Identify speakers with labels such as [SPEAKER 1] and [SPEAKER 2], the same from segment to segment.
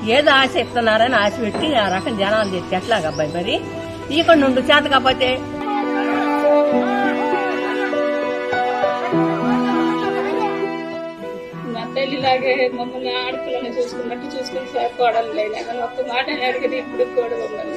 [SPEAKER 1] ఏదో ఆశ ఇస్తున్నారని ఆశ పెట్టి ఆ రకం జనాలు తెచ్చి ఎట్లాగ అబ్బాయి మరి ఇక్కడ నుండి చేత కాకపోతే
[SPEAKER 2] నా తల్లిలాగే మమ్మల్ని ఆడపిల్లని చూసుకున్నట్టు చూసుకుని సార్ కోడలు లేనా కానీ ఒక్క మాట అడిగితే ఇప్పుడు కూడా మమ్మల్ని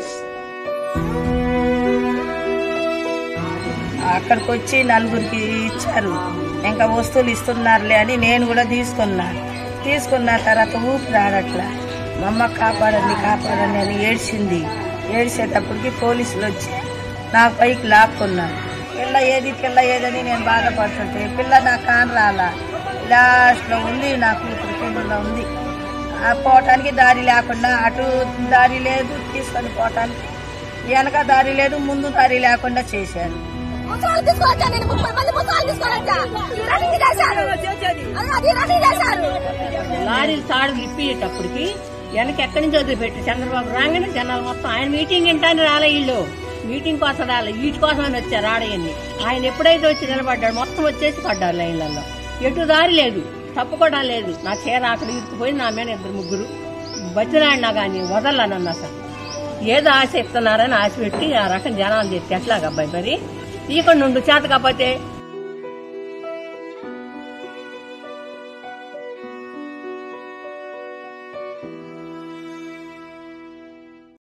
[SPEAKER 3] అక్కడికి వచ్చి నలుగురికి ఇచ్చారు ఇంకా వస్తువులు ఇస్తున్నారులే అని నేను కూడా తీసుకున్నా తీసుకున్న తర్వాత ఊపిరి ఆడట్లా మా అమ్మ కాపాడండి కాపాడండి అని ఏడ్చింది ఏడ్చేటప్పటికి పోలీసులు వచ్చి నా పైకి లాక్కున్నారు పిల్ల ఏది పిల్ల ఏదని నేను బాధపడుతుంటే పిల్ల నా కాన్ రాలా లాస్ట్లో ఉంది నా కూతురు కింద ఉంది ఆ పోవటానికి దారి లేకుండా అటు దారి లేదు తీసుకొని పోవటానికి వెనక దారి లేదు ముందు దారి లేకుండా చేశారు
[SPEAKER 4] ముసలాళ్ళు తీసుకొచ్చా నేను ముప్పై మంది ముసలాళ్ళు తీసుకొచ్చా రన్నింగ్ చేశారు అది రన్నింగ్ చేశారు
[SPEAKER 1] లారీలు తాడులు ఇప్పేటప్పటికి వెనక ఎక్కడి నుంచి వదిలిపెట్టి చంద్రబాబు రాగానే జనాలు మొత్తం ఆయన మీటింగ్ వింటాను రాలే వీళ్ళు మీటింగ్ కోసం రాలే వీటి కోసమని వచ్చారు ఆడయన్ని ఆయన ఎప్పుడైతే వచ్చి నిలబడ్డాడు మొత్తం వచ్చేసి పడ్డారు లైన్లలో ఎటు దారి లేదు తప్పుకోవడం లేదు నా చీర అక్కడ ఇరుక్కుపోయి నా మీద ఇద్దరు ముగ్గురు బతిలాడినా కానీ వదలనన్న అసలు ఏదో ఆశ ఇస్తున్నారని ఆశ పెట్టి ఆ రకం జనాలు తెచ్చి ఎట్లాగ అబ్బాయి మరి ఇక్కడ నుండి చేత కాకపోతే